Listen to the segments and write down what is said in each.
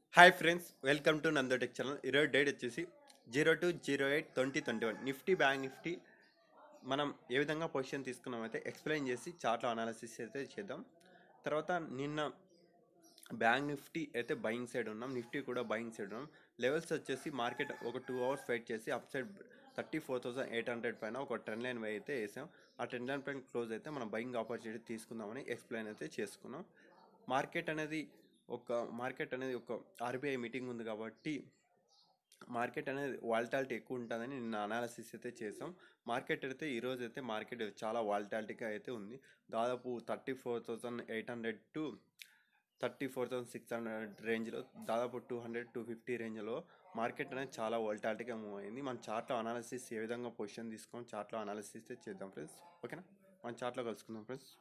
hi friends welcome to నందోటెక్ channel ఈరోజు date వచ్చేసి zero two zero eight twenty twenty one Nifty bank Nifty మనం ఏ విధంగా పొజిషన్ తీసుకున్నామైతే ఎక్స్ప్లెయిన్ చేసి చార్ట్లో అనాలిసిస్ అయితే చేద్దాం తర్వాత నిన్న బ్యాంక్ నిఫ్టీ అయితే బయింగ్ సైడ్ ఉన్నాం నిఫ్టీ కూడా బయింగ్ సైడ్ ఉన్నాం లెవెల్స్ వచ్చేసి మార్కెట్ ఒక టూ అవర్స్ వెయిట్ చేసి up side thirty four thousand eight hundred పైన ఒక ట్రెండ్ లైన్ వై అయితే వేసాం ఆ ట్రెండ్ లైన్ పైన క్లోజ్ అయితే మనం బయింగ్ ఆపర్చునిటీ తీసుకుందామని ఎక్స్ప్లెయిన్ అయితే చేసుకున్నాం మార్కెట్ అనేది ఒక మార్కెట్ అనేది ఒక ఆర్బీఐ మీటింగ్ ఉంది కాబట్టి మార్కెట్ అనేది వాల్టాలిటీ ఎక్కువ ఉంటుందని నిన్న అనాలిసిస్ అయితే చేసాం మార్కెట్ అయితే ఈరోజు అయితే మార్కెట్ చాలా వాల్టాలిటీగా అయితే ఉంది దాదాపు thirty four thousand eight hundred to thirty four thousand six hundred రేంజ్లో దాదాపు టూ హండ్రెడ్ టూ ఫిఫ్టీ రేంజ్లో మార్కెట్ అనేది చాలా వాల్టాలిటీగా మూవ్ అయింది మన చార్ట్లో అనాలిసిస్ ఏ విధంగా పొజిషన్ తీసుకొని చార్ట్లో అనాలిసిస్ చేద్దాం ఫ్రెండ్స్ ఓకేనా మన చార్ట్లో కలుసుకుందాం ఫ్రెండ్స్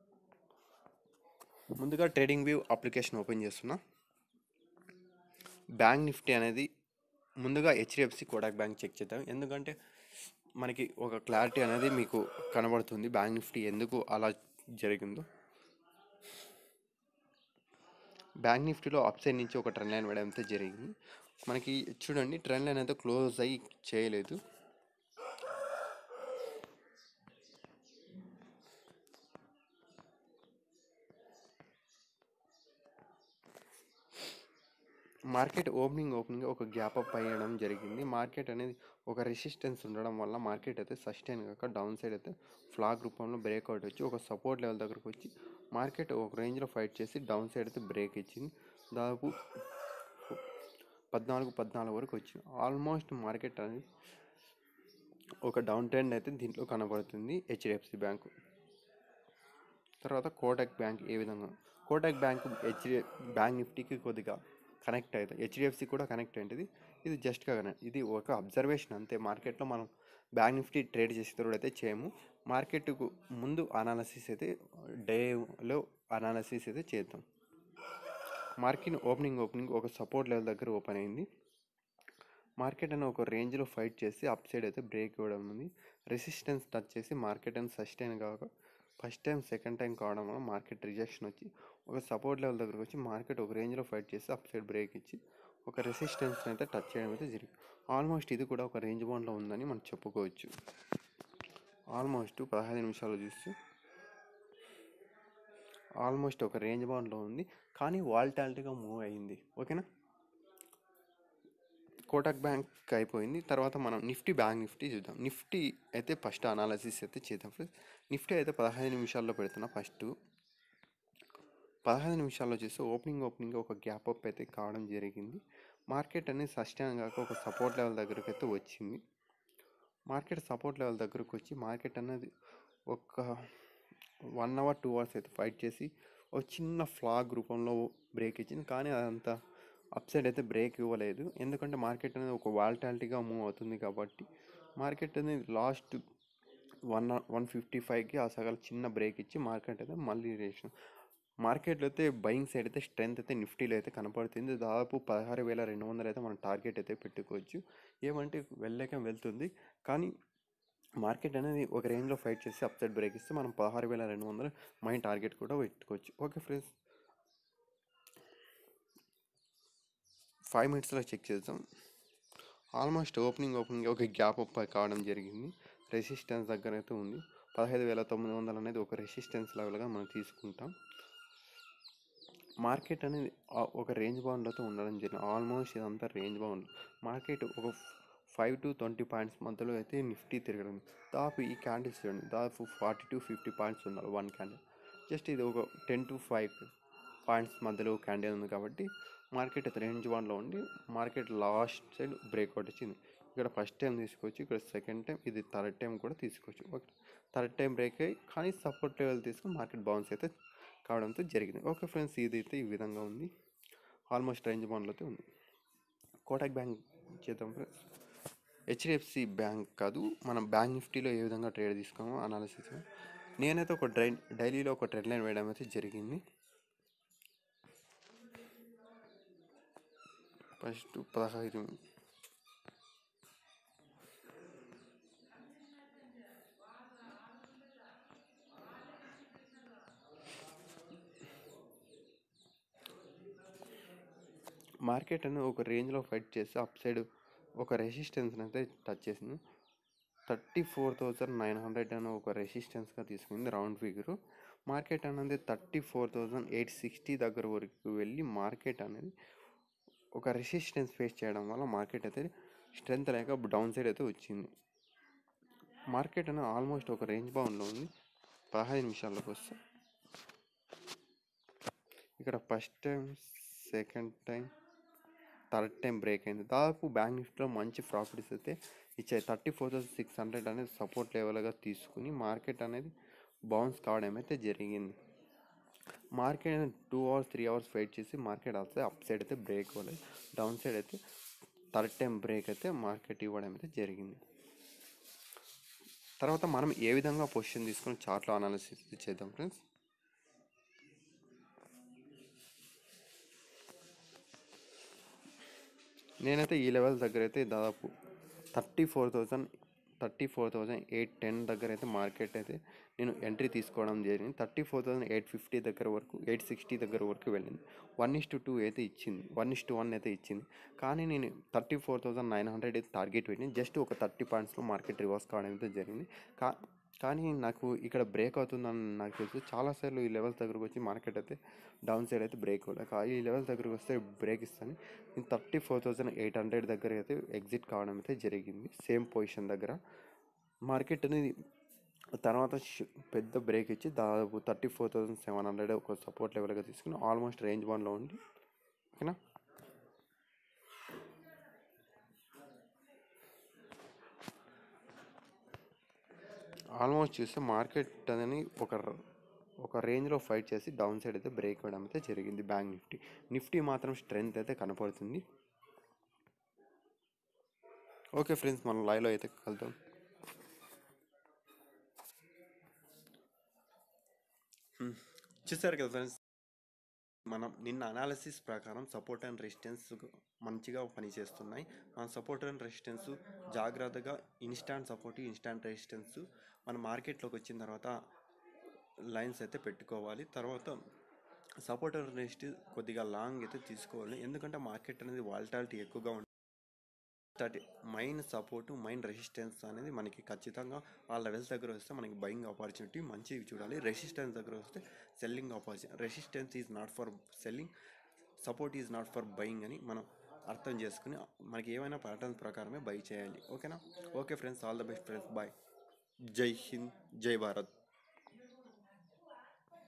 ముందుగా ట్రేడింగ్ వ్యూ అప్లికేషన్ ఓపెన్ చేస్తున్నా బ్యాంక్ నిఫ్టీ అనేది ముందుగా హెచ్డిఎఫ్సి కోడాక్ బ్యాంక్ చెక్ చేద్దాం ఎందుకంటే మనకి ఒక క్లారిటీ అనేది మీకు కనబడుతుంది బ్యాంక్ నిఫ్టీ ఎందుకు అలా జరిగిందో బ్యాంక్ నిఫ్టీలో అప్ సైడ్ నుంచి ఒక ట్రెండ్ లైన్ వేయడం అయితే జరిగింది మనకి చూడండి ట్రెండ్ లైన్ అయితే క్లోజ్ అయ్యి చేయలేదు మార్కెట్ ఓపెనింగ్ ఓపెనింగ్ ఒక గ్యాప్ అప్ అయ్యడం జరిగింది మార్కెట్ అనేది ఒక రెసిస్టెన్స్ ఉండడం వల్ల మార్కెట్ అయితే సస్టైన్ కాక డౌన్ సైడ్ అయితే ఫ్లాగ్ రూపంలో బ్రేక్అవుట్ వచ్చి ఒక సపోర్ట్ లెవెల్ దగ్గరకు వచ్చి మార్కెట్ ఒక రేంజ్లో ఫైట్ చేసి డౌన్ సైడ్ అయితే బ్రేక్ ఇచ్చింది దాదాపు పద్నాలుగు పద్నాలుగు వరకు వచ్చింది ఆల్మోస్ట్ మార్కెట్ అనేది ఒక డౌన్ ట్రెండ్ అయితే దీంట్లో కనబడుతుంది హెచ్డిఎఫ్సి బ్యాంకు తర్వాత కోటక్ బ్యాంక్ ఏ విధంగా కోటక్ బ్యాంక్ హెచ్డి బ్యాంక్ నిఫ్టీకి కొద్దిగా కనెక్ట్ అవుతుంది హెచ్డిఎఫ్సి కూడా కనెక్ట్ అయింది ఇది జస్ట్గా కనెక్ట్ ఇది ఒక అబ్జర్వేషన్ అంతే మార్కెట్లో మనం బ్యాంక్ నిఫ్టీ ట్రేడ్ చేసేటప్పుడు అయితే చేయము మార్కెట్కు ముందు అనాలసిస్ అయితే డేలో అనాలసిస్ అయితే చేద్దాం మార్కెట్ ఓపెనింగ్ ఓపెనింగ్ ఒక సపోర్ట్ లెవెల్ దగ్గర ఓపెన్ అయింది మార్కెట్ అని ఒక రేంజ్లో ఫైట్ చేసి అప్ సైడ్ అయితే బ్రేక్ ఇవ్వడం ఉంది రెసిస్టెన్స్ టచ్ చేసి మార్కెట్ అని సస్టైన్ కాక ఫస్ట్ టైం సెకండ్ టైం కావడం వల్ల మార్కెట్ రిజెక్షన్ వచ్చి ఒక సపోర్ట్ లెవెల్ దగ్గరకు వచ్చి మార్కెట్ ఒక రేంజ్లో ఫైట్ చేసి అప్ సైడ్ బ్రేక్ ఇచ్చి ఒక రెసిస్టెన్స్ అయితే టచ్ చేయడం అయితే జరిగింది ఆల్మోస్ట్ ఇది కూడా ఒక రేంజ్ బౌండ్లో ఉందని మనం చెప్పుకోవచ్చు ఆల్మోస్ట్ పదహైదు నిమిషాలు చూస్తే ఆల్మోస్ట్ ఒక రేంజ్ బౌండ్లో ఉంది కానీ వాల్టాలిటీగా మూవ్ అయింది ఓకేనా కోటక్ బ్యాంక్ అయిపోయింది తర్వాత మనం నిఫ్టీ బ్యాంక్ నిఫ్టీ చూద్దాం నిఫ్టీ అయితే ఫస్ట్ అనాలసిస్ అయితే చేద్దాం ఫ్రెండ్స్ నిఫ్టీ అయితే పదహైదు నిమిషాల్లో పెడుతున్నా ఫస్ట్ పదహైదు నిమిషాల్లో చూస్తే ఓపెనింగ్ ఓపెనింగ్ ఒక గ్యాప్ అప్ అయితే కావడం జరిగింది మార్కెట్ అనేది సస్టైన్ కాక ఒక సపోర్ట్ లెవెల్ దగ్గరకు అయితే వచ్చింది మార్కెట్ సపోర్ట్ లెవెల్ దగ్గరకు వచ్చి మార్కెట్ అనేది ఒక వన్ అవర్ టూ అవర్స్ అయితే ఫైట్ చేసి ఒక చిన్న ఫ్లాగ్ రూపంలో బ్రేక్ ఇచ్చింది కానీ అదంతా అప్ సైడ్ అయితే బ్రేక్ ఇవ్వలేదు ఎందుకంటే మార్కెట్ అనేది ఒక వాల్టాలిటీగా మూవ్ అవుతుంది కాబట్టి మార్కెట్ అనేది లాస్ట్ వన్ వన్ ఫిఫ్టీ ఫైవ్కి ఆ సగల చిన్న బ్రేక్ ఇచ్చి మార్కెట్ అయితే మళ్ళీ రేషన్ మార్కెట్లో అయితే బయింగ్ సైడ్ అయితే స్ట్రెంత్ అయితే నిఫ్టీలో అయితే కనపడుతుంది దాదాపు పదహారు వేల రెండు వందలు అయితే మనం టార్గెట్ అయితే పెట్టుకోవచ్చు ఏమంటే వెళ్ళలేక వెళ్తుంది కానీ మార్కెట్ అనేది ఒక రేంజ్లో ఫైట్ చేసి అప్ సైడ్ బ్రేక్ ఇస్తే మనం పదహారు వేల రెండు వందలు మైండ్ టార్గెట్ కూడా పెట్టుకోవచ్చు ఓకే ఫ్రెండ్స్ ఫైవ్ మినిట్స్లో చెక్ చేద్దాం ఆల్మోస్ట్ ఓపెనింగ్ ఓపెనింగ్ ఒక గ్యాప్ అప్ కావడం జరిగింది రెసిస్టెన్స్ దగ్గర అయితే ఉంది పదహైదు వేల తొమ్మిది వందలు అనేది ఒక రెసిస్టెన్స్ లెవెల్గా మనం తీసుకుంటాం మార్కెట్ అనేది ఒక రేంజ్ బౌండ్లతో ఉండడం జరిగింది ఆల్మోస్ట్ ఇదంతా రేంజ్ బౌండ్ మార్కెట్ ఒక ఫైవ్ టు ట్వంటీ పాయింట్స్ మధ్యలో అయితే నిఫ్టీ తిరగడం దాదాపు ఈ క్యాండిల్స్ చూడండి దాదాపు ఫార్టీ టు ఫిఫ్టీ పాయింట్స్ ఉండాలి వన్ క్యాండిల్ జస్ట్ ఇది ఒక టెన్ టు ఫైవ్ పాయింట్స్ మధ్యలో క్యాండిల్ ఉంది కాబట్టి మార్కెట్ రేంజ్ వన్లో ఉండి మార్కెట్ లాస్ట్ సైడ్ బ్రేక్అవుట్ వచ్చింది ఇక్కడ ఫస్ట్ టైం తీసుకోవచ్చు ఇక్కడ సెకండ్ టైం ఇది థర్డ్ టైం కూడా తీసుకోవచ్చు ఓకే థర్డ్ టైం బ్రేక్ అయ్యి కానీ సపోర్ట్ లెవెల్ తీసుకుని మార్కెట్ బౌన్స్ అయితే కావడంతో జరిగింది ఓకే ఫ్రెండ్స్ ఇది అయితే ఈ విధంగా ఉంది ఆల్మోస్ట్ రేంజ్ బౌండ్లో ఉంది కోటక్ బ్యాంక్ చేద్దాం ఫ్రెండ్స్ హెచ్డిఎఫ్సి బ్యాంక్ కాదు మనం బ్యాంక్ నిఫ్టీలో ఏ విధంగా ట్రేడ్ తీసుకోమో అనాలిసిస్ నేనైతే ఒక డ్రై డైలీలో ఒక ట్రెండ్ లైన్ వేయడం అయితే జరిగింది ఫస్ట్ పదహైదు మార్కెట్ అనేది ఒక రేంజ్లో ఫైట్ చేసి అప్ సైడ్ ఒక రెసిస్టెన్స్ అయితే టచ్ చేసింది thirty four thousand nine hundred అని ఒక రెసిస్టెన్స్గా తీసుకుంది రౌండ్ ఫిగర్ మార్కెట్ అనేది thirty four thousand eight sixty దగ్గర వరకు వెళ్ళి మార్కెట్ అనేది ఒక రెసిస్టెన్స్ ఫేస్ చేయడం వల్ల మార్కెట్ అయితే స్ట్రెంత్ లేక డౌన్ సైడ్ అయితే వచ్చింది మార్కెట్ అనేది ఆల్మోస్ట్ ఒక రేంజ్ బౌండ్లో ఉంది పదహైదు నిమిషాల్లోకి వస్తే ఇక్కడ first time second time third time break అయింది దాదాపు బ్యాంక్ నిఫ్టీలో మంచి ప్రాఫిట్స్ అయితే ఇచ్చాయి thirty four thousand six hundred అనేది సపోర్ట్ లెవెల్గా తీసుకుని మార్కెట్ అనేది బౌన్స్ కావడం అయితే జరిగింది మార్కెట్ అనేది two hours three hours wait చేసి మార్కెట్ వస్తే అప్ సైడ్ అయితే బ్రేక్ ఇవ్వలేదు డౌన్ సైడ్ అయితే థర్డ్ టైం బ్రేక్ అయితే మార్కెట్ ఇవ్వడం అయితే జరిగింది తర్వాత మనం ఏ విధంగా పొజిషన్ తీసుకొని చార్ట్లో అనాలిసిస్ చేద్దాం ఫ్రెండ్స్ నేనైతే ఈ లెవెల్ దగ్గర అయితే దాదాపు thirty four thousand thirty four thousand eight ten దగ్గర అయితే మార్కెట్ అయితే నేను ఎంట్రీ తీసుకోవడం జరిగింది thirty four thousand eight fifty దగ్గర వరకు ఎయిట్ సిక్స్టీ దగ్గర వరకు వెళ్ళింది వన్ ఇస్ టు టూ అయితే ఇచ్చింది వన్ ఇస్ టు వన్ అయితే ఇచ్చింది కానీ నేను thirty four thousand nine hundred అయితే టార్గెట్ పెట్టింది జస్ట్ ఒక థర్టీ పాయింట్స్లో మార్కెట్ రివర్స్ కావడం అయితే జరిగింది కా కానీ నాకు ఇక్కడ బ్రేక్ అవుతుందని నాకు తెలుసు చాలాసార్లు ఈ లెవెల్స్ దగ్గరకు వచ్చి మార్కెట్ అయితే డౌన్ సైడ్ అయితే బ్రేక్ అవ్వలేదు కా- ఈ లెవెల్స్ దగ్గరకు వస్తే బ్రేక్ ఇస్తాను నేను thirty four thousand eight hundred దగ్గర అయితే ఎగ్జిట్ కావడం అయితే జరిగింది సేమ్ పొజిషన్ దగ్గర మార్కెట్ అనేది తర్వాత ష్- పెద్ద బ్రేక్ ఇచ్చి దాదాపు thirty four thousand seven hundred ఒక సపోర్ట్ లెవెల్గా తీసుకుని ఆల్మోస్ట్ రేంజ్ వన్లో ఉంది ఓకేనా ఆల్మోస్ట్ చూస్తే మార్కెట్ అనేది ఒక ర- ఒక రేంజ్లో ఫైట్ చేసి డౌన్ సైడ్ అయితే బ్రేక్ అవ్వడం అయితే జరిగింది బ్యాంక్ నిఫ్టీ నిఫ్టీ మాత్రం స్ట్రెంగ్త్ అయితే కనపడుతుంది ఓకే ఫ్రెండ్స్ మనం లైవ్లో అయితే కలుద్దాం చూసారు కదా ఫ్రెండ్స్ మనం నిన్న అనాలిసిస్ ప్రకారం సపోర్ట్ అండ్ రెసిస్టెన్స్ మంచిగా పనిచేస్తున్నాయి మన సపోర్ట్ అండ్ రెసిస్టెన్స్ జాగ్రత్తగా ఇన్స్టాంట్ సపోర్ట్ ఇన్స్టాంట్ రెసిస్టెన్స్ మన మార్కెట్లోకి వచ్చిన తర్వాత లైన్స్ అయితే పెట్టుకోవాలి తర్వాత సపోర్ట్ అండ్ రెసిస్టెన్స్ కొద్దిగా లాంగ్ అయితే తీసుకోవాలి ఎందుకంటే మార్కెట్ అనేది వాల్టాలిటీ ఎక్కువగా ఉంటుంది thirty main support main resistance అనేది మనకి ఖచ్చితంగా ఆ లెవెల్స్ దగ్గర వస్తే మనకి బయింగ్ ఆపర్చునిటీ మంచివి చూడాలి రెసిస్టెన్స్ దగ్గర వస్తే selling opportunity resistance is not for selling support is not for buying అని మనం అర్థం చేసుకుని మనకి ఏమైనా ప్యాటర్న్స్ ప్రకారమే బై చేయాలి ఓకేనా okay friends all the best friends bye జై హింద్ జై భారత్